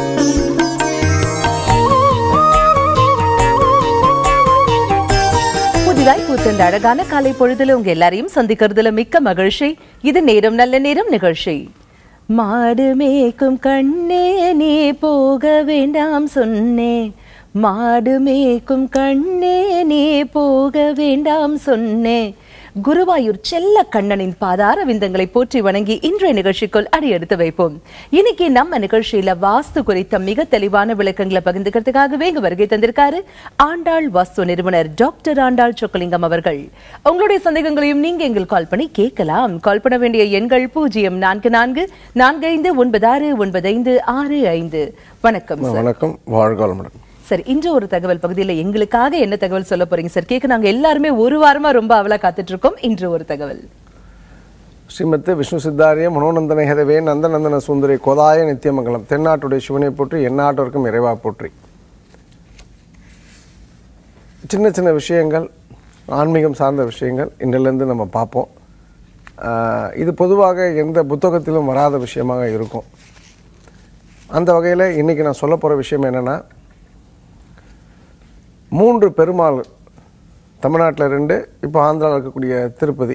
புதிதாய் பூத்தந்த அழகான காலை பொழுதுல உங்க எல்லாரையும் சந்திக்கிறதுல மிக்க மகிழ்ச்சி இது நேரம் நல்ல நேரம் நிகழ்ச்சி மாடு மேய்க்கும் கண்ணே நீ போக வேண்டாம் சொன்னேன் மாடு மேய்க்கும் கண்ணே நீ போக வேண்டாம் சொன்னேன் குருவாயூர் செல்ல கண்ணனின் பாதார விந்தங்களை போற்றி வணங்கி இன்றைய நிகழ்ச்சிக்குள் அடியெடுத்து வைப்போம் இன்னைக்கு நம்ம நிகழ்ச்சியில வாஸ்து குறித்த மிக தெளிவான விளக்கங்களை பகிர்ந்துக்கிறதுக்காகவே இங்க வருகை தந்திருக்காரு ஆண்டாள் வாஸ்து நிறுவனர் டாக்டர் ஆண்டாள் சொக்கலிங்கம் அவர்கள் உங்களுடைய சந்தேகங்களையும் நீங்க எங்கள் கால் பண்ணி கேட்கலாம் கால் பண்ண வேண்டிய எண்கள் பூஜ்ஜியம் நான்கு நான்கு நான்கு ஐந்து ஒன்பது ஆறு ஒன்பது ஐந்து ஆறு ஐந்து வணக்கம் சார் வணக்கம் வாழ்க வளமுடன் சார் இன்று ஒரு தகவல் பகுதியில் எங்களுக்காக என்ன தகவல் சொல்ல போறீங்க சார் கேட்க நாங்க எல்லாருமே ஒரு வாரமா ரொம்ப அவலா காத்துட்டு இருக்கோம் இன்று ஒரு தகவல் ஸ்ரீமத்து விஷ்ணு சித்தாரிய மனோநந்தன ஹெதவே நந்தநந்தன சுந்தரி கோதாய நித்தியமங்கலம் தென்னாட்டுடைய சிவனை போற்றி எந்நாட்டவருக்கும் இறைவா போற்றி சின்ன சின்ன விஷயங்கள் ஆன்மீகம் சார்ந்த விஷயங்கள் இன்றிலிருந்து நம்ம பார்ப்போம் ஆஹ் இது பொதுவாக எந்த புத்தகத்திலும் வராத விஷயமாக இருக்கும் அந்த வகையில் இன்றைக்கி நான் சொல்ல போகிற விஷயம் என்னென்னா மூன்று பெருமாள் தமிழ்நாட்டில் ரெண்டு இப்போ ஆந்திராவில் இருக்கக்கூடிய திருப்பதி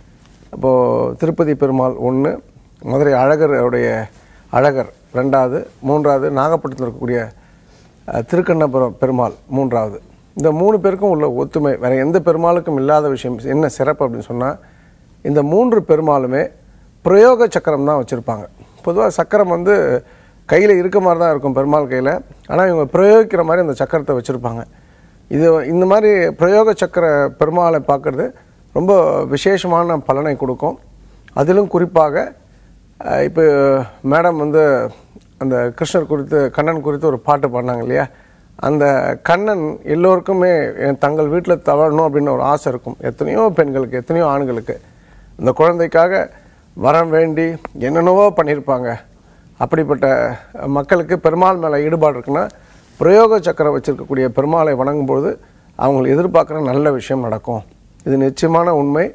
அப்போது திருப்பதி பெருமாள் ஒன்று மதுரை அழகருடைய அழகர் ரெண்டாவது மூன்றாவது நாகப்பட்டினத்தில் இருக்கக்கூடிய அஹ், திருக்கண்ணபுரம் பெருமாள் மூன்றாவது இந்த மூணு பேருக்கும் உள்ள ஒத்துமை வேறு எந்த பெருமாளுக்கும் இல்லாத விஷயம் என்ன சிறப்பு அப்படின்னு சொன்னால் இந்த மூன்று பெருமாளுமே பிரயோக சக்கரம் தான் வச்சுருப்பாங்க பொதுவாக சக்கரம் வந்து கையில் இருக்க மாதிரி தான் இருக்கும் பெருமாள் கையில் ஆனால் இவங்க பிரயோகிக்கிற மாதிரி அந்த சக்கரத்தை வச்சுருப்பாங்க இது இந்த மாதிரி பிரயோக சக்கர பெருமாளை பார்க்குறது ரொம்ப விசேஷமான பலனை கொடுக்கும் அதிலும் குறிப்பாக அஹ், இப்போ மேடம் வந்து அந்த கிருஷ்ணர் குறித்து கண்ணன் குறித்து ஒரு பாட்டு பாடினாங்க இல்லையா அந்த கண்ணன் எல்லோருக்குமே என் தங்கள் வீட்டில் தவறணும் அப்படின்னு ஒரு ஆசை இருக்கும் எத்தனையோ பெண்களுக்கு எத்தனையோ ஆண்களுக்கு இந்த குழந்தைக்காக வரம் வேண்டி என்னென்னவோ பண்ணியிருப்பாங்க அப்படிப்பட்ட மக்களுக்கு பெருமாள் மேலே ஈடுபாடு இருக்குன்னா பிரயோக சக்கரம் வச்சிருக்கக்கூடிய பெருமாளை வணங்கும்போது அவங்க எதிர்பார்க்குற நல்ல விஷயம் நடக்கும் இது நிச்சயமான உண்மை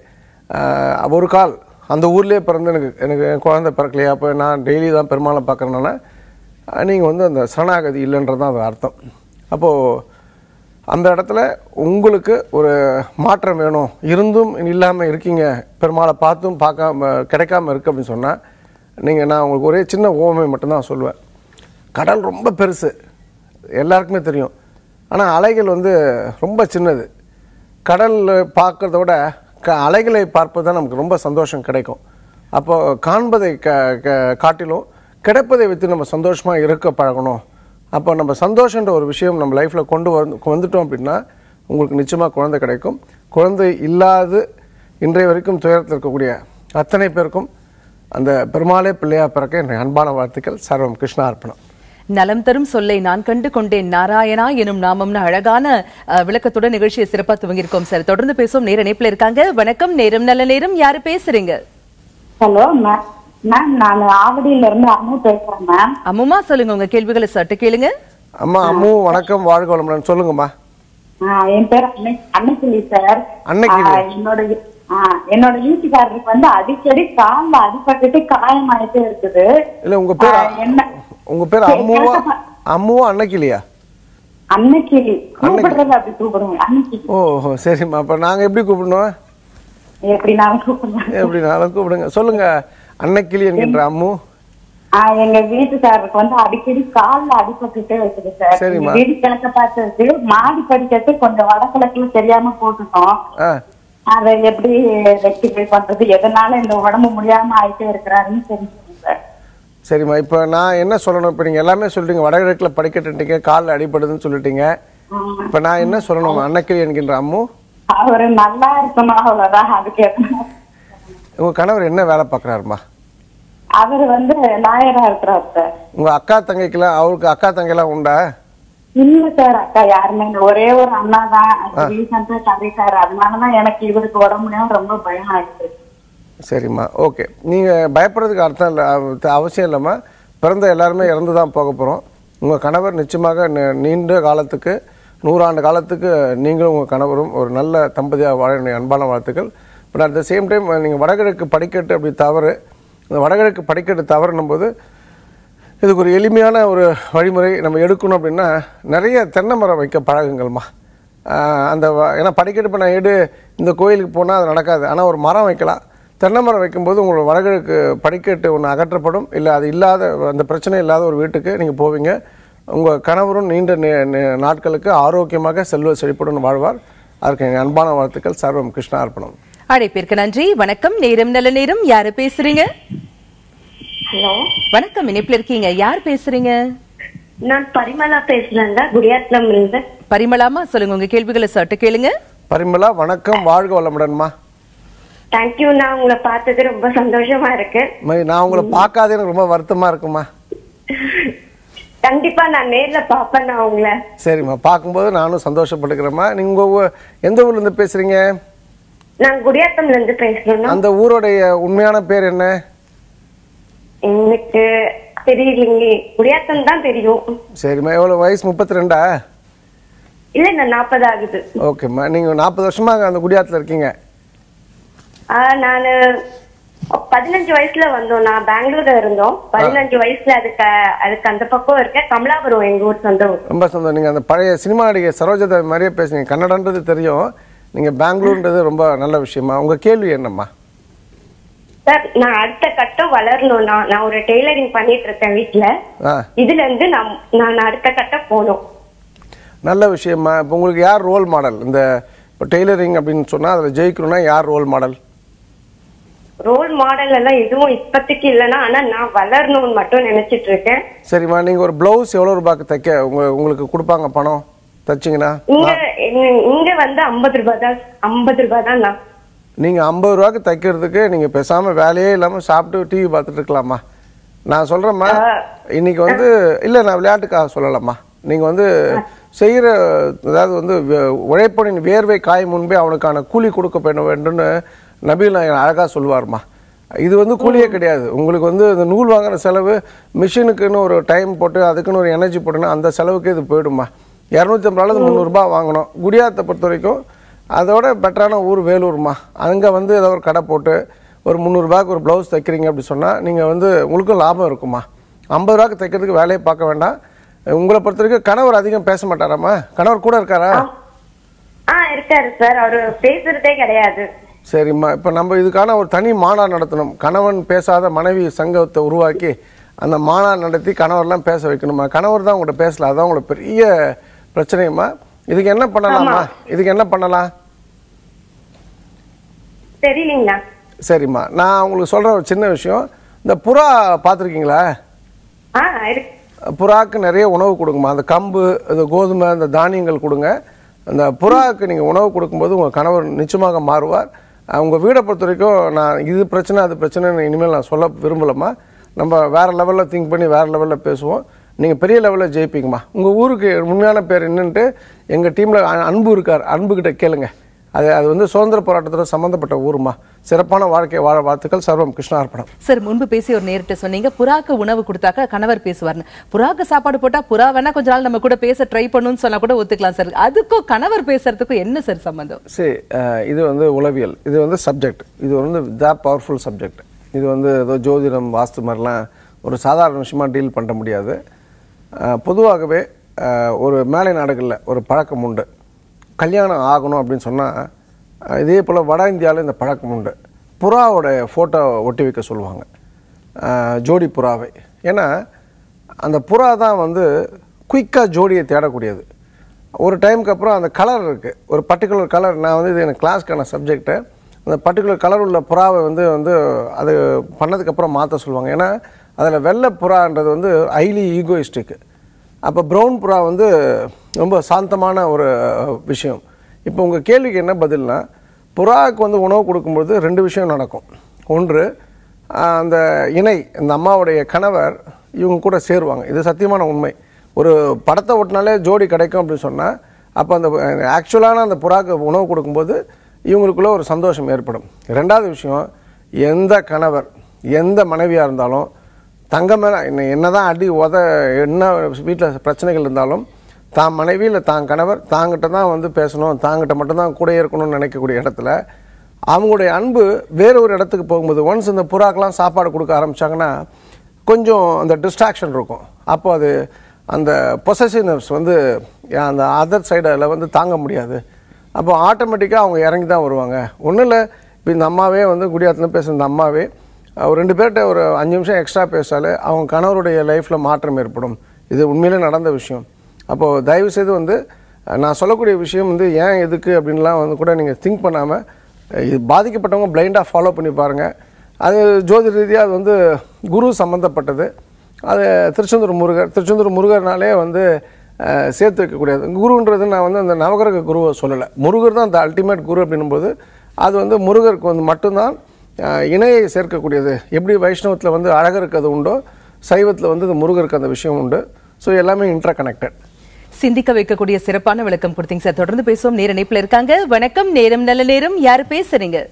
ஆஹ் ஒரு கால் அந்த ஊர்லேயே பிறந்து எனக்கு எனக்கு என் குழந்தை பிறக்கலையா அப்போ நான் டெய்லி தான் பெருமாளை பார்க்குறேன்னா நீங்கள் வந்து அந்த சரணாகதி இல்லைன்றது தான் அது அர்த்தம் அப்போது அந்த இடத்துல உங்களுக்கு ஒரு மாற்றம் வேணும் இருந்தும் இல்லாமல் இருக்கீங்க பெருமாளை பார்த்தும் பார்க்காம கிடைக்காம இருக்கு அப்படின்னு சொன்னால் நீங்கள் நான் உங்களுக்கு ஒரே சின்ன ஓமை மட்டும்தான் சொல்லுவேன் கடல் ரொம்ப பெருசு எல்லாருக்குமே தெரியும் ஆனால் அலைகள் வந்து ரொம்ப சின்னது கடல் பார்க்கறத விட க அலைகளை பார்ப்பது தான் நமக்கு ரொம்ப சந்தோஷம் கிடைக்கும் அப்போ காண்பதை க க- காட்டிலும் கிடைப்பதை வைத்து நம்ம சந்தோஷமாக இருக்க பழகணும் அப்போ நம்ம சந்தோஷன்ற ஒரு விஷயம் நம்ம லைஃப்பில் கொண்டு வந்து வந்துட்டோம் அப்படின்னா உங்களுக்கு நிச்சயமாக குழந்தை கிடைக்கும் குழந்தை இல்லாது இன்றைய வரைக்கும் துயரத்தில் இருக்கக்கூடிய அத்தனை பேருக்கும் அந்த பெருமாளே பிள்ளையா பிறக்க என்னுடைய அன்பான வாழ்த்துக்கள் சர்வம் கிருஷ்ணா அர்ப்பணம் நலம் தரும் சொல்லை நான் கண்டு கொண்டேன் நாராயணா எனும் நாமம்னு அழகான அஹ், விளக்கத்துடன் நிகழ்ச்சியை சிறப்பா துவங்கியிருக்கோம் சார் தொடர்ந்து பேசுவோம் நேர இணைப்புல இருக்காங்க வணக்கம் நேரம் நல்ல நேரம் யாரு பேசுறீங்க ஹலோ மேம் மேம் நான் ஆவடியில இருந்து அம்மு பேசுறேன் மேம் அம்முமா சொல்லுங்க உங்க கேள்விகளை சட்டு கேளுங்க அம்மா அம்மு வணக்கம் வாழ்க வளமுடன் சொல்லுங்கம்மா ஆ, என் பேர் அன்னை அன்னைக்கிளி சார் அன்னைக்கிளி. ஆ, என்னோட வீ- ஆ, என்னோட வீட்டுக்காரருக்கு வந்து அடிக்கடி கால்ல அடிபட்டுட்டு காயமாயிட்டே இருக்குது இல்ல உங்க பேர் ஆ, என்ன உங்க பேர் சரி, அம்முவா கேட்டப்ப- அம்முவா அன்னைக்கிலியா அன்னைக்கிளி கூப்பிடுறது அப்படி கூப்பிடுங்க அன்னைக்கிளி ஓஹோ சரிம்மா அப்ப நாங்க எப்படி கூப்பிடணும் எப்படி நான் கூப்பிடுறேன் எப்படினாலும் கூப்பிடுங்க சொல்லுங்க அன்னைக்கிளி என்கின்ற அம்மு ஆ, எங்க வீட்டுக்காரருக்கு வந்து அடிக்கடி கால்ல அடிபட்டுட்டே இருக்குது சார் சரிம்மா. எங்க வீடு கிழக்க பார்த்துருக்கு மாடி படிக்கட்டு கொஞ்சம் வடகிழக்குல தெரியாம போட்டுட்டோம் ஆ அதை எப்படி ரெக்டிஃபை பண்றது எதனால இந்த உடம்பு முடியாம ஆயிட்டே இருக்கிறாருன்னு தெரிஞ்சுக்கணும் சார் சரிம்மா இப்போ நான் என்ன சொல்லணும் இப்போ நீங்கள் எல்லாமே சொல்லிட்டீங்க வடகிழக்கில் படிக்கட்டுட்டீங்க காலில் அடிபடுதுன்னு சொல்லிட்டீங்க இப்போ நான் என்ன சொல்லணும் அன்னைக்கிளி என்கின்ற அம்மு அவரு நல்லா இருக்கணும் அவ்வளவுதான் அதுக்கு எதனா- உங்கள் கணவர் என்ன வேலை பார்க்குறாருமா அவரு வந்து லாயரா இருக்கிறார் சார் உங்கள் அக்கா தங்கைக்கெல்லாம் அவருக்கு அக்கா தங்கைலாம் உண்டா இல்ல சார் அக்கா யாருமே இல்ல. ஒரே ஒரு அண்ணா தான் ரீசெண்டா கதைக்காரு அதனாலதான் எனக்கு இவருக்கு உடம்பு முடியாம ரொம்ப பயம் ஆயிடுச்சு சரிம்மா ஓகே நீங்கள் பயப்படுறதுக்கு அர்த்தம் இல்லை அவ- அவசியம் இல்லைம்மா பிறந்த எல்லாருமே இறந்து தான் போக போகிறோம் உங்கள் கணவர் நிச்சயமாக நி- நீண்ட காலத்துக்கு நூறாண்டு காலத்துக்கு நீங்களும் உங்கள் கணவரும் ஒரு நல்ல தம்பதியாக வாழ என்னுடைய அன்பான வாழ்த்துக்கள் but at the same time நீங்கள் வடகிழக்கு படிக்கட்டு அப்படி தவறு அந்த வடகிழக்கு படிக்கட்டு தவறுனும் போது இதுக்கு ஒரு எளிமையான ஒரு வழிமுறை நம்ம எடுக்கணும் அப்படின்னா நிறைய தென்னை மரம் வைக்க பழகுங்கள்மா ஆஹ் அந்த வ- ஏன்னா படிக்கட்டு இப்போ நான் எடு இந்த கோயிலுக்கு போனால் அது நடக்காது ஆனால் ஒரு மரம் வைக்கலாம் தென்னை மரம் வைக்கும்போது உங்களோட வடகிழக்கு படிக்கட்டு ஒன்று அகற்றப்படும் இல்லை அது இல்லாத அந்த பிரச்சனை இல்லாத ஒரு வீட்டுக்கு நீங்கள் போவீங்க உங்கள் கணவரும் நீண்ட நே- நே- நாட்களுக்கு ஆரோக்கியமாக செல்வ செழிப்புடன் வாழ்வார் அதற்கு எங்கள் அன்பான வாழ்த்துக்கள் சர்வம் கிருஷ்ணா அர்ப்பணம் அழைப்பிற்கு நன்றி வணக்கம் நேரம் நல்ல நேரம் யாரு பேசுறீங்க ஹலோ வணக்கம் இணைப்புல இருக்கீங்க யார் பேசுறீங்க நான் பரிமளா பேசுறேங்க குடியாத்தம் இருந்து பரிமளாமா சொல்லுங்க உங்க கேள்விகளை சட்டு கேளுங்க பரிமளா வணக்கம் வாழ்க வளமுடன்மா தேங்க்யூ நான் உங்களை பார்த்தது ரொம்ப சந்தோஷமா இருக்கு மை- நான் உங்களை பார்க்காதே எனக்கு ரொம்ப வருத்தமாக இருக்குமா கண்டிப்பா நான் நேர்ல பாப்பேன் நான் உங்களை சரிம்மா பார்க்கும்போது நானும் சந்தோஷப்பட்டுக்கிறேம்மா நீங்கள் உங்கள் எந்த ஊர்லேருந்து பேசுகிறீங்க நான் குடியாத்தம்ல இருந்து பேசுறேன்னா அந்த ஊருடைய உண்மையான பேர் என்ன எனக்கு தெரியலைங்க குடியாத்தம் தான் தெரியும் சரிம்மா எவ்வளோ வயசு முப்பத்தி ரெண்டா இல்ல நான் நாற்பது ஆகுது ஓகேம்மா நீங்கள் நாற்பது வருஷமாக அந்த குடியாத்தில் இருக்கீங்க ஆஹ் நானு பதினஞ்சு வயசுல வந்தோம் நான் பெங்களூர்ல இருந்தோம் பதினஞ்சு வயசுல அதுக்கு அதுக்கு அந்த பக்கம் இருக்க கமலாபுரம் எங்க ஊர் சொந்த ஊர் ரொம்ப சந்தோஷம் நீங்கள் அந்த பழைய சினிமா நடிகை சரோஜதா மாதிரியே பேசுனீங்க கன்னடன்றது தெரியும் நீங்கள் பெங்களூர்ன்றது ரொம்ப நல்ல விஷயமா உங்கள் கேள்வி என்னம்மா சார் நான் அடுத்த கட்டம் வளரணும் நான் நான் ஒரு டெய்லரிங் பண்ணிட்டு இருக்கேன் வீட்ல ஆ இதுல இருந்து நான் நான் அடுத்த கட்டம் போகணும் நல்ல விஷயமா இப்போ உங்களுக்கு யார் ரோல் மாடல் இந்த இப்போ டெய்லரிங் அப்படின்னு சொன்னால் அதில் ஜெயிக்கணும்னா யார் ரோல் மாடல் ரோல் மாடல் எல்லாம் எதுவும் இப்போதைக்கு இல்லைன்னா ஆனா நான் வளரணும்னு மட்டும் நினைச்சிட்டு இருக்கேன் சரிம்மா நீங்கள் ஒரு ப்ளவுஸ் எவ்வளோ ரூபாய்க்கு தைக்க உங்க உங்களுக்கு கொடுப்பாங்க பணம் தைச்சிங்கன்னா இங்க இங்க- இங்க வந்து ஐம்பது ரூபாய் தான் ஐம்பது ரூபாய் தான் நான் நீங்கள் ஐம்பது ரூபாய்க்கு தைக்கிறதுக்கு நீங்கள் பேசாமல் வேலையே இல்லாமல் சாப்பிட்டு டிவி பார்த்துட்டு இருக்கலாமா நான் சொல்கிறேம்மா இன்னைக்கு வந்து இல்லை நான் விளையாட்டுக்காக சொல்லலாமா நீங்கள் வந்து செய்கிற அதாவது வந்து வே- உழைப்பனின் வேர்வை காய் முன்பே அவனுக்கான கூலி கொடுக்க வேண்டும்னு நபீல் நாயகன் அழகாக சொல்லுவார்மா இது வந்து கூலியே கிடையாது உங்களுக்கு வந்து இந்த நூல் வாங்குற செலவு மிஷினுக்குன்னு ஒரு டைம் போட்டு அதுக்குன்னு ஒரு எனர்ஜி போட்டுன்னா அந்த செலவுக்கு இது போயிடுமா இரநூத்தி ஐம்பது ரூபாய் முந்நூறுரூபா வாங்கணும் குடியாத்தை பொறுத்த வரைக்கும் அதோட பெட்டரான ஊர் வேலூர்மா அங்கே வந்து ஏதோ ஒரு கடை போட்டு ஒரு முந்நூறுரூபாய்க்கு ஒரு ப்ளவுஸ் தைக்கிறீங்க அப்படி சொன்னால் நீங்கள் வந்து உங்களுக்கும் லாபம் இருக்குமா ஐம்பது ரூபாய்க்கு தைக்கிறதுக்கு வேலையை பார்க்க வேண்டாம் உங்களை பொறுத்த வரைக்கும் கணவர் அதிகம் பேச மாட்டாராம்மா கணவர் கூட இருக்காரா ஆ இருக்காரு சார் அவரு பேசுறதே கிடையாது சரிம்மா இப்போ நம்ம இதுக்கான ஒரு தனி மாநாடு நடத்தணும் கணவன் பேசாத மனைவி சங்கத்தை உருவாக்கி அந்த மாநாடு நடத்தி கணவர்லாம் பேச வைக்கணுமா கணவர் தான் உங்கள்கிட்ட பேசல அதான் உங்களோட பெரிய பிரச்சனையுமா இதுக்கு என்ன பண்ணலாமா இதுக்கு என்ன பண்ணலாம் தெரியலீங்கண்ணா சரிம்மா நான் உங்களுக்கு சொல்கிற ஒரு சின்ன விஷயம் இந்த புறா பார்த்துருக்கீங்களா ஆ இருக்கு புறாக்கு நிறைய உணவு கொடுங்கம்மா அந்த கம்பு இந்த கோதுமை இந்த தானியங்கள் கொடுங்க அந்த புறாவுக்கு நீங்கள் உணவு கொடுக்கும்போது உங்கள் கணவர் நிச்சயமாக மாறுவார் உங்கள் வீடை பொறுத்த வரைக்கும் நான் இது பிரச்சனை அது பிரச்சனைன்னு இனிமேல் நான் சொல்ல விரும்பலம்மா நம்ம வேறு லெவலில் திங்க் பண்ணி வேறு லெவலில் பேசுவோம் நீங்கள் பெரிய லெவலில் ஜெயிப்பீங்கம்மா உங்கள் ஊருக்கு உண்மையான பேர் என்னன்ட்டு எங்கள் டீமில் அன்பு இருக்கார் அன்புக்கிட்ட கேளுங்க அது அது வந்து சுதந்திர போராட்டத்தோட சம்மந்தப்பட்ட ஊருமா சிறப்பான வாழ்க்கை வாழ வாழ்த்துக்கள் சர்வம் கிருஷ்ணார்ப்பணம் சார் முன்பு பேசி ஒரு நேரிட்ட சொன்னீங்க புறாக்கு உணவு கொடுத்தாக்க கணவர் பேசுவார்னு புறாக்கு சாப்பாடு போட்டா புறா வேணா கொஞ்ச நாள் நம்ம கூட பேச ட்ரை பண்ணுன்னு சொன்னா கூட ஒத்துக்கலாம் சார் அதுக்கும் கணவர் பேசுறதுக்கும் என்ன சார் சம்பந்தம் சரி அஹ், இது வந்து உளவியல் இது வந்து சப்ஜெக்ட் இது வந்து த பவர்ஃபுல் சப்ஜெக்ட் இது வந்து ஏதோ ஜோதிடம் வாஸ்து மாதிரிலாம் ஒரு சாதாரண விஷயமா டீல் பண்ண முடியாது அஹ், பொதுவாகவே அஹ், ஒரு மேலை நாடுகளில் ஒரு பழக்கம் உண்டு கல்யாணம் ஆகணும் அப்படின்னு சொன்னால் இதே போல் வட இந்தியாவில் இந்த பழக்கம் உண்டு புறாவோட ஃபோட்டோ ஒட்டி வைக்க சொல்லுவாங்க அஹ், ஜோடி புறாவை ஏன்னா அந்த புறா தான் வந்து குயிக்காக ஜோடியை தேடக்கூடியது ஒரு டைமுக்கு அப்புறம் அந்த கலர் இருக்குது ஒரு பர்டிகுலர் கலர் நான் வந்து இது எனக்கு கிளாஸ்க்கான சப்ஜெக்ட்டு அந்த பர்டிகுலர் கலர் உள்ள புறாவை வந்து வந்து அது பண்ணதுக்கப்புறம் மாற்ற சொல்லுவாங்க ஏன்னா அதில் வெள்ளை புறான்றது வந்து ஹைலி ஈகோயிஸ்டிக்கு அப்போ ப்ரௌன் புறா வந்து ரொம்ப சாந்தமான ஒரு விஷயம் இப்போ உங்கள் கேள்விக்கு என்ன பதில்னா புறாவுக்கு வந்து உணவு கொடுக்கும்போது ரெண்டு விஷயம் நடக்கும் ஒன்று ஆஹ், அந்த இணை இந்த அம்மாவுடைய கணவர் இவங்க கூட சேருவாங்க இது சத்தியமான உண்மை ஒரு படத்தை ஓட்டினாலே ஜோடி கிடைக்கும் அப்படின்னு சொன்னால் அப்போ அந்த ஆக்சுவலான அந்த புறாக்கு உணவு கொடுக்கும்போது இவங்களுக்குள்ள ஒரு சந்தோஷம் ஏற்படும் ரெண்டாவது விஷயம் எந்த கணவர் எந்த மனைவியாக இருந்தாலும் தங்க மேலே என்ன என்னதான் அடி உத என்ன வீட்டில் பிரச்சனைகள் இருந்தாலும் தான் மனைவி இல்லை தான் கணவர் தாங்கிட்ட தான் வந்து பேசணும் தாங்கிட்ட மட்டும்தான் கூட இருக்கணும்னு நினைக்கக்கூடிய இடத்துல அவங்களுடைய அன்பு வேற ஒரு இடத்துக்கு போகும்போது ஒன்ஸ் இந்த புறாக்கெல்லாம் சாப்பாடு கொடுக்க ஆரம்பிச்சாங்கன்னா கொஞ்சம் அந்த டிஸ்ட்ராக்ஷன் இருக்கும் அப்போ அது அந்த பொசசிவ்னஸ் வந்து அந்த அதர் சைடில் வந்து தாங்க முடியாது அப்போ ஆட்டோமேட்டிக்காக அவங்க இறங்கி தான் வருவாங்க ஒன்றும் இல்லை இப்போ இந்த அம்மாவே வந்து குடியாத்தில் பேசுகிற இந்த அம்மாவே அஹ், ஒரு ரெண்டு பேர்கிட்ட ஒரு அஞ்சு நிமிஷம் எக்ஸ்ட்ரா பேசாலே அவங்க கணவருடைய லைஃப்பில் மாற்றம் ஏற்படும் இது உண்மையிலே நடந்த விஷயம் அப்போது தயவு செய்து வந்து அஹ், நான் சொல்லக்கூடிய விஷயம் வந்து ஏன் எதுக்கு அப்படின்லாம் வந்து கூட நீங்கள் திங்க் பண்ணாமல் இது பாதிக்கப்பட்டவங்க பிளைண்டாக ஃபாலோ பண்ணி பாருங்கள் அது ஜோதி ரீதியாக அது வந்து குரு சம்மந்தப்பட்டது அது திருச்செந்தூர் முருகர் திருச்செந்தூர் முருகர்னாலே வந்து அஹ், சேர்த்து வைக்கக்கூடியது குருன்றது நான் வந்து அந்த நவகிரக குருவை சொல்லலை முருகர் தான் அந்த அல்டிமேட் குரு அப்படின்னும்போது அது வந்து முருகருக்கு வந்து மட்டும்தான் அஹ், இணையை சேர்க்கக்கூடியது எப்படி வைஷ்ணவத்தில் வந்து அழகருக்கு அது உண்டோ சைவத்தில் வந்து இந்த முருகருக்கு அந்த விஷயம் உண்டு ஸோ எல்லாமே இன்டர் கனெக்டட் சிந்திக்க வைக்கக்கூடிய சிறப்பான விளக்கம் கொடுத்தீங்க சார் தொடர்ந்து பேசுவோம் நேர இணைப்புல இருக்காங்க வணக்கம் நேரம் நல்ல நேரம் யாரு பேசுறீங்க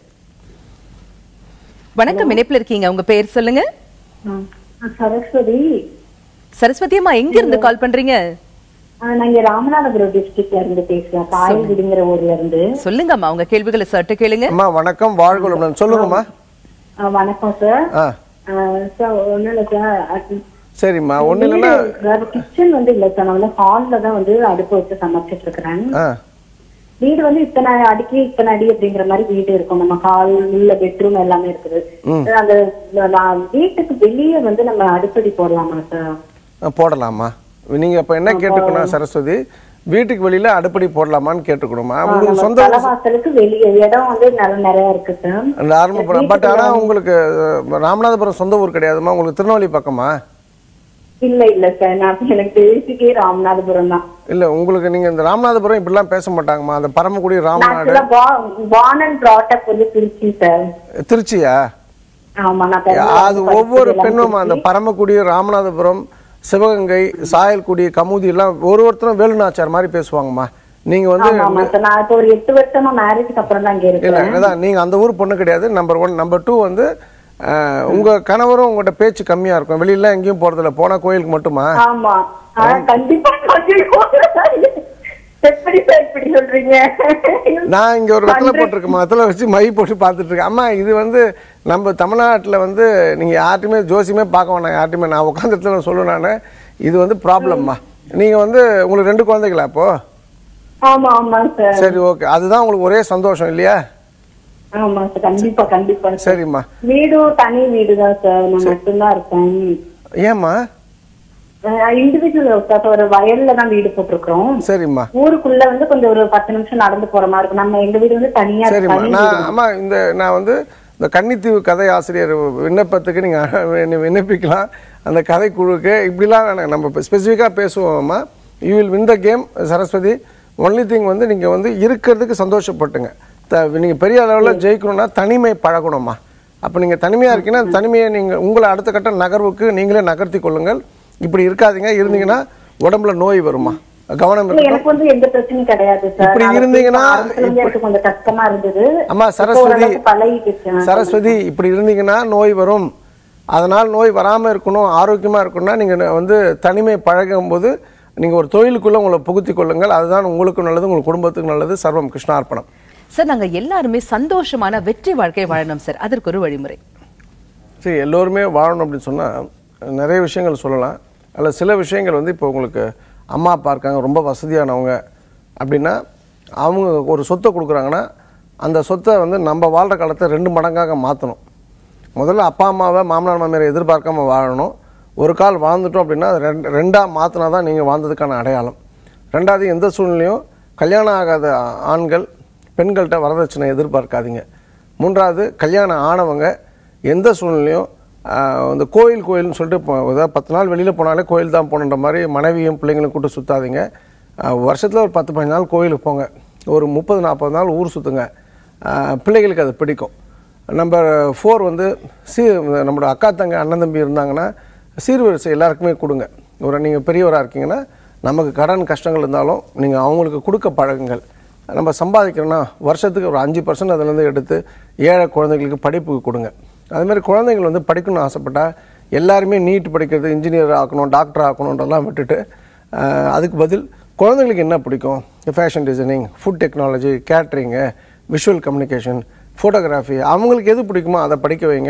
வணக்கம் இணைப்புல இருக்கீங்க உங்க பேர் சொல்லுங்க சரஸ்வதி சரஸ்வதி அம்மா எங்க இருந்து கால் பண்றீங்க ஆஹ் நான் இங்க ராமநாதபுரம் டிஸ்ட்ரிக்ட்ல இருந்து பேசுறேன் காயல்குடிங்கிற ஊர்ல இருந்து சொல்லுங்க அம்மா உங்க கேள்விகளை சட்டு கேளுங்க அம்மா வணக்கம் வாழ்க சொல்லுங்கம்மா ஆஹ் வணக்கம் சார் ஆ சார் ஒண்ணும் இல்ல சார் சரிம்மா ஒன்றும் இல்லைன்னா கிச்சன் வந்து இல்ல சார் நான் வந்து ஹால்ல தான் வந்து அடுப்பு வச்சு சமைச்சிட்டு இருக்கிறேன் ஆ வீடு வந்து இத்தனை அடிக்கு இத்தனை அடி அப்படிங்கிற மாதிரி வீடு இருக்கும் நம்ம ஹால் உள்ள பெட்ரூம் எல்லாமே இருக்குது அந்த நான் வீட்டுக்கு வெளியே வந்து நம்ம அடுப்படி போடலாமா சார் ஆ, போடலாமா நீங்கள் இப்போ என்ன கேட்டுக்கணும் சரஸ்வதி வீட்டுக்கு வெளியில அடுப்படி போடலாமான்னு கேட்டுக்கணுமா உங்களுக்கு சொந்த தலைவாசலுக்கு வெளியே இடம் வந்து நல்ல நிறைய இருக்கு சார் அந்த ஆரம்பப்படம் பட் ஆனால் உங்களுக்கு அஹ், ராமநாதபுரம் சொந்த ஊர் கிடையாதுமா உங்களுக்கு திருநெல்வேலி பக்கமா இல்ல இல்ல சார் நான் எனக்கு பேசிக்கே ராமநாதபுரம் தான் இல்லை உங்களுக்கு நீங்கள் இந்த ராமநாதபுரம் இப்படிலாம் பேச மாட்டாங்கம்மா அந்த Paramakudi Ramanad born and brought up வந்து திருச்சி சார் திருச்சியா ஆமா நான் பிறந்து அது வளர்ந்து ஒவ்வொரு படிச்சது பெண்ணும் எல்லாம் அந்த திருச்சி. பரமக்குடி ராமநாதபுரம் சிவகங்கை சாயல்குடி கமுதி எல்லாம் ஒரு ஒருத்தரும் வேலுநாச்சார் மாதிரி பேசுவாங்கம்மா நீங்கள் வந்து ஆமா ஆமா சார் நான் இப்போ ஒரு எட்டு வருஷமா மேரேஜ்க்கு அப்புறம் தான் இங்க இல்லை இருக்கேன் அதான் நீங்கள் அந்த ஊர் பொண்ணு கிடையாது நம்பர் ஒன் நம்பர் டூ வந்து அஹ், உங்க கணவரும் உங்கள்கிட்ட பேச்சு கம்மியா இருக்கும் வெளியில எங்கேயும் போறதில்ல போனா கோயிலுக்கு மட்டுமா ஆமா ஆனா கண்டிப்பா எப்படி சார் இப்படி சொல்றீங்க நான் இங்க ஒரு வெத்தலை போட்டிருக்கேன் வெத்தலை வச்சு மை போட்டு பார்த்துட்டு இருக்கேன் அம்மா இது வந்து நம்ம தமிழ்நாட்டுல வந்து நீங்க யார்ட்டையுமே ஜோசியமே பார்க்க வேணாம் யார்ட்டையுமே நான் உட்காந்த இடத்துல சொல்லுவேன் நானு இது வந்து ப்ராப்ளம்மா நீங்க வந்து உங்களுக்கு ரெண்டு குழந்தைகளா அப்போ ஆமா ஆமா சார் சரி ஓகே அதுதான் உங்களுக்கு ஒரே சந்தோஷம் இல்லையா ஆமா சார் கண்டிப்பா கண்டிப்பா சார் சரிம்மா வீடும் தனி வீடு தான் சார் நான் மட்டும்தான் இருக்கேன் ஏம்மா இண்டிவிஜுவல் சார் ஒரு வயல்ல தான் வீடு போட்டிருக்கிறோம் சரிம்மா ஊருக்குள்ள வந்து கொஞ்சம் ஒரு பத்து நிமிஷம் நடந்து போற மாதிரி இருக்கும் நம்ம எங்க வீடு வந்து தனியா இருக்கு, சரிம்மா தனி நான் வீடு. அம்மா இந்த நான் வந்து இந்த கன்னித்தீவு கதை ஆசிரியர் விண்ணப்பத்துக்கு நீங்கள் விண்ணப்பிக்கலாம் அந்த கதை குழுக்கு இப்படிலாம் நான் நம்ம ஸ்பெசிஃபிக்காக பேசுவோம்மா you will win the game Saraswathi only thing வந்து நீங்கள் வந்து இருக்கிறதுக்கு சந்தோஷப்பட்டுங்க த நீங்கள் பெரிய அளவில் ஜெயிக்கணும்னா தனிமை பழகணும்மா அப்போ நீங்கள் தனிமையாக இருக்கீங்கன்னா அந்த தனிமையை நீங்கள் உங்களை அடுத்த கட்ட நகர்வுக்கு நீங்களே நகர்த்தி கொள்ளுங்கள் இப்படி இருக்காதீங்க இருந்தீங்கன்னா உடம்புல நோய் வருமா கவனம் இல்ல, இருக்கட்டும் எனக்கு வந்து எந்த பிரச்சனையும் கிடையாது சார் இப்படி நான் இருந்தீங்கன்னா ஆரம்பத்துல இருந்தே எனக்கு கொஞ்சம் கஷ்டமா இருந்தது அம்மா இப்போ சரஸ்வதி ஓரளவுக்கு பழகிக்கிச்சேன் சரஸ்வதி இப்படி இருந்தீங்கன்னா நோய் வரும் அதனால் நோய் வராமல் இருக்கணும் ஆரோக்கியமாக இருக்கணும்னா நீங்கள் வந்து தனிமை பழகும்போது நீங்கள் ஒரு தொழிலுக்குள்ளே உங்களை புகுத்தி கொள்ளுங்கள் அதுதான் உங்களுக்கும் நல்லது உங்கள் குடும்பத்துக்கும் நல்லது சர்வம் கிருஷ்ணார்ப்பணம் சார் நாங்க எல்லாருமே சந்தோஷமான வெற்றி வாழ்க்கை வாழணும் சார் அதற்கு ஒரு வழிமுறை சரி எல்லோருமே வாழணும் அப்படின்னு சொன்னால் நிறைய விஷயங்கள் சொல்லலாம் அதில் சில விஷயங்கள் வந்து இப்போ உங்களுக்கு அம்மா அப்பா இருக்காங்க ரொம்ப வசதியானவங்க அப்படின்னா அவங்க ஒரு சொத்தை கொடுக்குறாங்கன்னா அந்த சொத்தை வந்து நம்ம வாழ்கிற காலத்தை ரெண்டு மடங்காக மாற்றணும் முதல்ல அப்பா அம்மாவை மாமனார் மாமியாரை எதிர்பார்க்காம வாழணும் ஒரு கால் வாழ்ந்துட்டோம் அப்படின்னா அது ரெண்டு ரெண்டாக மாற்றினா தான் நீங்கள் வாழ்ந்ததுக்கான அடையாளம் ரெண்டாவது எந்த சூழ்நிலையும் கல்யாணம் ஆகாத ஆண்கள் பெண்கள்கிட்ட வரதட்சணை எதிர்பார்க்காதீங்க மூன்றாவது கல்யாணம் ஆனவங்க எந்த சூழ்நிலையும் ஆஹ், இந்த கோயில் கோயில்னு சொல்லிட்டு இப்போ ஏதாவது பத்து நாள் வெளியில் போனாலே கோயில் தான் போகணுன்ற மாதிரி மனைவியும் பிள்ளைங்களும் கூட்டு சுற்றாதீங்க வருஷத்தில் ஒரு பத்து பதினஞ்சு நாள் கோயிலுக்கு போங்க ஒரு முப்பது நாற்பது நாள் ஊர் சுற்றுங்க பிள்ளைகளுக்கு அது பிடிக்கும் நம்பர் ஃபோர் வந்து சீ நம்மளோட அக்கா தங்க அண்ணன் தம்பி இருந்தாங்கன்னா சீர்வரிசை எல்லாருக்குமே கொடுங்க ஒரு நீங்கள் பெரியவராக இருக்கீங்கன்னா நமக்கு கடன் கஷ்டங்கள் இருந்தாலும் நீங்கள் அவங்களுக்கு கொடுக்க பழகுங்கள் நம்ம சம்பாதிக்கிறோன்னா வருஷத்துக்கு ஒரு அஞ்சு பர்சன்ட் அதுலேருந்து எடுத்து ஏழை குழந்தைங்களுக்கு படிப்புக்கு கொடுங்க அதுமாதிரி குழந்தைகள் வந்து படிக்கணும்னு ஆசைப்பட்டா எல்லாருமே நீட் படிக்கிறது இன்ஜினியர் ஆக்கணும் டாக்டர் ஆக்கணுன்றதெல்லாம் விட்டுட்டு ஆஹ், அதுக்கு பதில் குழந்தைங்களுக்கு என்ன பிடிக்கும் fashion designing food technology catering visual communication photography அவங்களுக்கு எது பிடிக்குமோ அதை படிக்க வைங்க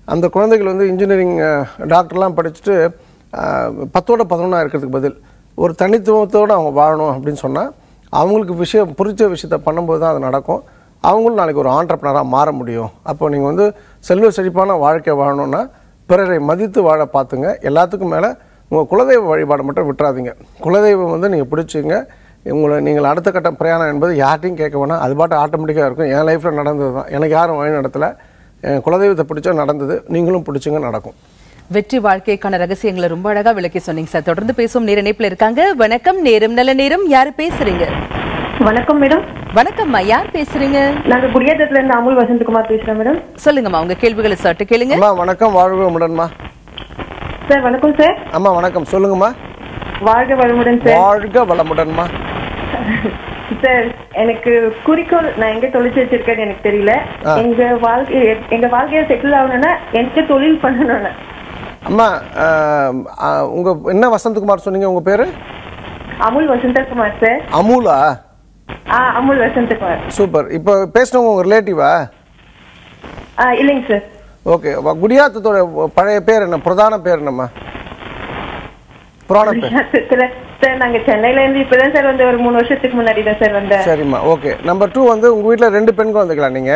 அந்த குழந்தைகள் வந்து இன்ஜினியரிங் டாக்டர்லாம் படிச்சுட்டு அஹ், பத்தோட பதினொன்றா இருக்கிறதுக்கு பதில் ஒரு தனித்துவத்தோடு அவங்க வாழணும் அப்படின்னு சொன்னால் அவங்களுக்கு விஷயம் பிடிச்ச விஷயத்த பண்ணும்போது தான் அது நடக்கும் அவங்களும் நாளைக்கு ஒரு ஆண்டர்பனராக மாற முடியும் அப்போ நீங்கள் வந்து செல்வ செழிப்பான வாழ்க்கை வாழணும்னா பிறரை மதித்து வாழ பார்த்துங்க எல்லாத்துக்கும் மேலே உங்கள் குலதெய்வ வழிபாடு மட்டும் விட்டுறாதீங்க குலதெய்வம் வந்து நீங்கள் பிடிச்சிங்க உங்களை நீங்கள் அடுத்த கட்ட பிரயாணம் என்பது யார்ட்டையும் கேட்க வேணாம் அது பாட்டு ஆட்டோமேட்டிக்காக இருக்கும் என் லைஃப்பில் நடந்தது தான் எனக்கு யாரும் வழி நடத்தலை என் குலதெய்வத்தை பிடிச்சா நடந்தது நீங்களும் பிடிச்சிங்க நடக்கும் வெற்றி வாழ்க்கைக்கான ரகசியங்களை ரொம்ப அழகா விளக்கி சொன்னீங்க சார் தொடர்ந்து பேசுவோம் நேர இணைப்புல இருக்காங்க வணக்கம் நேரம் நல்ல நேரம் யாரு பேசுறீங்க வணக்கம் மேடம் வணக்கம்மா யார் பேசுறீங்க நாங்க குடியேற்றத்துல இருந்து அமுல் வசந்தகுமார் பேசுறேன் மேடம் சொல்லுங்கம்மா உங்க கேள்விகளை சட்டு கேளுங்க அம்மா வணக்கம் வாழ்க முடன்மா சார் வணக்கம் சார் அம்மா வணக்கம் சொல்லுங்கம்மா வாழ்க வளமுடன் சார் வாழ்க வளமுடன்மா சார் எனக்கு குறிக்கோள் நான் எங்க தொழில் வச்சிருக்கேன்னு எனக்கு தெரியல எங்க வாழ்க்கை எங்க வாழ்க்கைய செட்டில் ஆகணும்னா எனக்கு தொழில் பண்ணணும்னு அம்மா ஆஹ், ஆஹ், உங்க என்ன வசந்தகுமார் சொன்னீங்க உங்க பேரு அமுல் வசந்தகுமார் சார் அமுலா ஆ அமுல் வசந்தகுமார் சூப்பர் இப்போ பேசினவங்க உங்க ரிலேட்டிவா ஆ இல்லைங்க சார் ஓகே குடியாத்தத்தோட பழைய பேர் என்ன பிரதான பேர் என்னம்மா புராண பேர் சார் நாங்க சென்னையில இருந்து இப்பதான் சார் வந்து ஒரு மூணு வருஷத்துக்கு முன்னாடி தான் சார் வந்தேன் சரிம்மா ஓகே நம்பர் டூ வந்து உங்க வீட்டில் ரெண்டு பெண் குழந்தைகளா நீங்க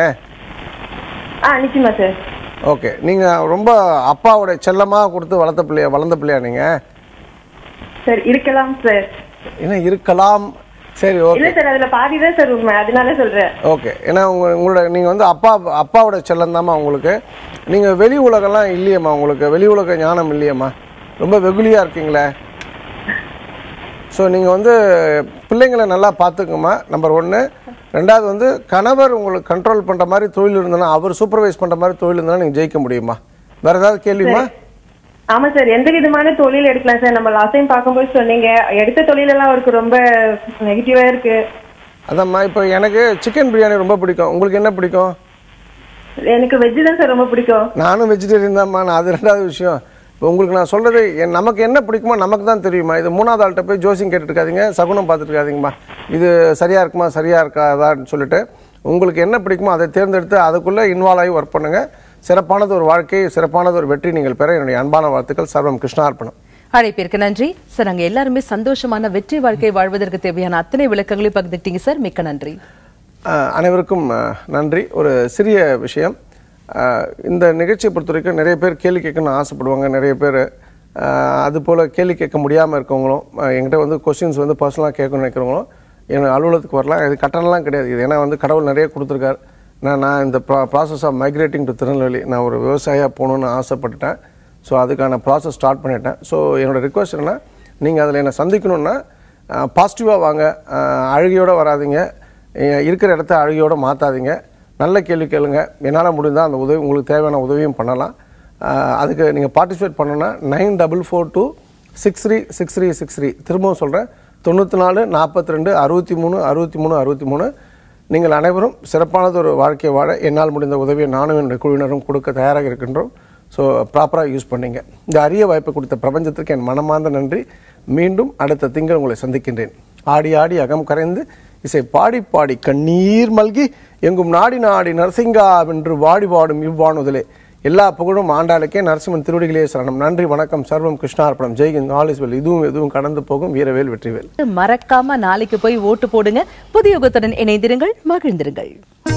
ஆ நிச்சயமா சார் ஓகே நீங்க ரொம்ப அப்பாவோட செல்லமா கொடுத்து வளர்த்த பிள்ளையா வளர்ந்த பிள்ளையா நீங்க சார் இருக்கலாம் சார் என்ன இருக்கலாம் சரி ஓகே இல்ல சார் அதுல பாதி தான் சார் உண்மை அதனால சொல்றேன் ஓகே ஏன்னா உங்க உங்களோட நீங்கள் வந்து அப்பா அப்பாவோட செல்லம் உங்களுக்கு நீங்கள் வெளி உலகம்லாம் இல்லையம்மா உங்களுக்கு வெளி உலக ஞானம் இல்லையம்மா ரொம்ப வெகுளியாக இருக்கீங்களே ஸோ நீங்கள் வந்து பிள்ளைங்களை நல்லா பார்த்துக்குமா நம்பர் ஒன்று ரெண்டாவது வந்து கணவர் உங்களுக்கு கண்ட்ரோல் பண்ணுற மாதிரி தொழில் இருந்ததுன்னா அவர் சூப்பர்வைஸ் பண்ணுற மாதிரி தொழில் இருந்தால் நீங்கள் ஜெயிக்க முடியுமா வேறு ஏதாவது கேள்விமா ஆமா சார் எந்த விதமான தொழில் எடுக்கலாம் சார் நம்ம லாஸ்ட் டைம் பார்க்கும்போது சொன்னீங்க எடுத்த தொழில் எல்லாம் அவருக்கு ரொம்ப நெகட்டிவா இருக்கு அதாம்மா இப்போ எனக்கு சிக்கன் பிரியாணி ரொம்ப பிடிக்கும் உங்களுக்கு என்ன பிடிக்கும் எனக்கு வெஜ் தான் சார் ரொம்ப பிடிக்கும் நானும் வெஜிடேரியன் தான்மா நான் அது ரெண்டாவது விஷயம் இப்போ உங்களுக்கு நான் சொல்றது என் நமக்கு என்ன பிடிக்குமோ நமக்கு தான் தெரியுமா இது மூணாவது ஆள்கிட்ட போய் ஜோசியம் கேட்டுட்டு இருக்காதீங்க சகுனம் பார்த்துட்டு இருக்காதீங்கம்மா இது சரியா இருக்குமா சரியா இருக்காதான்னு சொல்லிட்டு உங்களுக்கு என்ன பிடிக்குமோ அதை தேர்ந்தெடுத்து அதுக்குள்ளே இன்வால்வ் ஆகி ஒர்க் பண்ணுங்க சிறப்பானது ஒரு வாழ்க்கை சிறப்பானது ஒரு வெற்றி நீங்கள் பெற என்னுடைய அன்பான வாழ்த்துக்கள் சர்வம் கிருஷ்ணார்ப்பணம் அழைப்பிற்கு நன்றி சார் நாங்க எல்லாருமே சந்தோஷமான வெற்றி வாழ்க்கை வாழ்வதற்கு தேவையான அத்தனை விளக்கங்களையும் பகிர்ந்துக்கிட்டீங்க சார் மிக்க நன்றி அஹ், அனைவருக்கும் அஹ், நன்றி ஒரு சிறிய விஷயம் அஹ், இந்த நிகழ்ச்சியை பொறுத்த வரைக்கும் நிறைய பேர் கேள்வி கேட்கணும்னு ஆசைப்படுவாங்க நிறைய பேர் அது போல் கேள்வி கேட்க முடியாமல் இருக்கவங்களும் அஹ், என்கிட்ட வந்து கொஸ்டின்ஸ் வந்து பர்சனலாக கேட்கணும்னு நினைக்கிறவங்களும் என் அலுவலகத்துக்கு வரலாம் இது கட்டணம்லாம் கிடையாது இது ஏன்னா வந்து கடவுள் நிறைய கொடுத்துருக்காரு நான் நான் இந்த process of migrating to Tirunelveli நான் ஒரு விவசாயியாக போகணுன்னு ஆசைப்பட்டுட்டேன் ஸோ அதுக்கான ப்ராசஸ் ஸ்டார்ட் பண்ணிட்டேன் ஸோ என்னோட ரிக்வஸ்ட் என்னன்னா நீங்கள் அதில் என்னை சந்திக்கணுன்னா பாசிட்டிவாக வாங்க அஹ், அழுகையோட வராதீங்க அஹ், இருக்கிற இடத்த அழுகையோட மாற்றாதீங்க நல்ல கேள்வி கேளுங்க என்னால் முடிந்தால் அந்த உதவி உங்களுக்கு தேவையான உதவியும் பண்ணலாம் அஹ், அதுக்கு நீங்கள் பார்ட்டிசிபேட் பண்ணணும்னா nine double four two six three six three six three திரும்பவும் சொல்கிறேன் தொண்ணூற்றி நாலு நாற்பத்தி ரெண்டு அறுபத்தி மூணு அறுபத்தி மூணு அறுபத்தி மூணு நீங்கள் அனைவரும் சிறப்பானது ஒரு வாழ்க்கையை வாழ என்னால் முடிந்த உதவியை நானும் என்னுடைய குழுவினரும் கொடுக்க தயாராக இருக்கின்றோம் ஸோ ப்ராப்பராக யூஸ் பண்ணீங்க இந்த அரிய வாய்ப்பை கொடுத்த பிரபஞ்சத்திற்கு என் மனமார்ந்த நன்றி மீண்டும் அடுத்த திங்கள் உங்களை சந்திக்கின்றேன் ஆடி ஆடி அகம் கரைந்து இசை பாடி பாடி கண்ணீர் மல்கி எங்கும் நாடி நாடி நரசிங்கா வென்று வாடி பாடும் இவ்வாணுதலே எல்லா புகழும் ஆண்டாளுக்கே நரசிம்மன் திருவடிகளே சரணம் நன்றி வணக்கம் சர்வம் கிருஷ்ணார்ப்பணம் ஜெய்கின் ஆல் இஸ் வெல் இதுவும் எதுவும் கடந்து போகும் வீரவேல் வெற்றிவேல் மறக்காம நாளைக்கு போய் ஓட்டு போடுங்க புதிய யுகத்துடன் இணைந்திருங்கள் மகிழ்ந்திருங்கள்